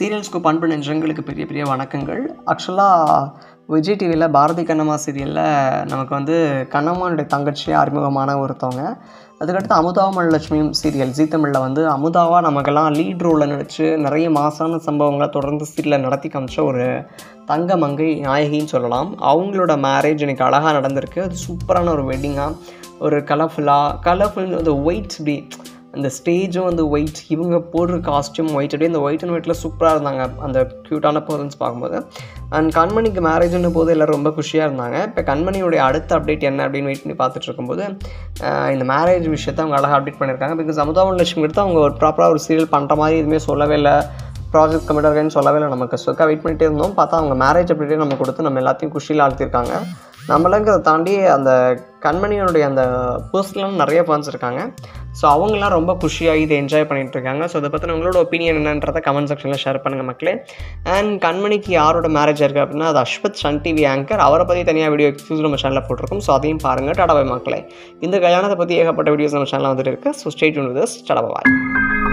சீரியல்ஸ்க்கு பண்பு நெஞ்சங்களுக்கு பெரிய பெரிய வணக்கங்கள் ஆக்சுவலாக விஜய் டிவியில் பாரதி கண்ணம்மா சீரியலில் நமக்கு வந்து கண்ணம்மானுடைய தங்கச்சி அறிமுகமான ஒருத்தவங்க அதுக்கடுத்து அமுதாமல் லட்சுமியும் சீரியல் ஜீ தமிழில் வந்து அமுதாவாக நமக்கெல்லாம் லீட் ரோலில் நடித்து நிறைய மாசான சம்பவங்களை தொடர்ந்து சீரியலில் நடத்தி காமிச்ச ஒரு தங்க மங்கை நாயகின்னு சொல்லலாம் அவங்களோட மேரேஜ் எனக்கு அழகாக நடந்திருக்கு அது சூப்பரான ஒரு வெட்டிங்காக ஒரு கலர்ஃபுல்லாக கலர்ஃபுல் அந்த ஒயிட் இப்படி அந்த ஸ்டேஜும் வந்து ஒயிட் இவங்க போடுற காஸ்டியூம் ஒயிட் அப்படியே இந்த ஒயிட் அண்ட் ஒயிட்டில் சூப்பராக இருந்தாங்க அந்த க்யூட்டான பர்சன்ஸ் பார்க்கும்போது அண்ட் கண்மணிக்கு மேரேஜ்னு போது எல்லோரும் ரொம்ப குஷியாக இருந்தாங்க இப்போ கண்மணியுடைய அடுத்த அப்டேட் என்ன அப்படின்னு வெயிட் பண்ணி பார்த்துட்டு இருக்கும்போது ஆஹ் இந்த மேரேஜ் விஷயத்தை அவங்க அழகாக அப்டேட் பண்ணியிருக்காங்க பிகாஸ் அமுதாவன் லட்சுமி எடுத்து அவங்க ஒரு ப்ராப்பராக ஒரு சீரியல் பண்ணுற மாதிரி எதுவுமே சொல்லவே இல்லை ப்ராஜெக்ட் கமிட்டர்கன்னு சொல்லவே இல்லை நமக்கு சொக்கா வெயிட் பண்ணிட்டே இருந்தோம் பார்த்தா அவங்க மேரேஜ் அப்டேட்டே நம்ம கொடுத்து நம்ம எல்லாத்தையும் குஷியில் ஆழ்த்திருக்காங்க நம்மளுங்கிறத தாண்டி அந்த கண்மணியோடைய அந்த பர்சனலான நிறைய ஃபேன்ஸ் இருக்காங்க ஸோ அவங்களாம் ரொம்ப குஷியாக இதை என்ஜாய் பண்ணிட்டு இருக்காங்க ஸோ அதை பற்றின உங்களோட ஒப்பீனியன் என்னன்றதை கமெண்ட் செக்ஷனில் ஷேர் பண்ணுங்கள் மக்களே அண்ட் கண்மணிக்கு யாரோட மேரேஜ் இருக்குது அப்படின்னா அது அஸ்வத் சன் டிவி ஆங்கர் அவரை பற்றி தனியாக வீடியோ எக்ஸ்க்ளூசிவ் நம்ம சேனலில் போட்டிருக்கோம் ஸோ அதையும் பாருங்கள் டடாபாய் மக்களே இந்த கல்யாணத்தை பற்றி ஏகப்பட்ட வீடியோஸ் நம்ம சேனலில் வந்துட்டு இருக்கு ஸோ ஸ்டேட் ஒன் வித் டடாபாய்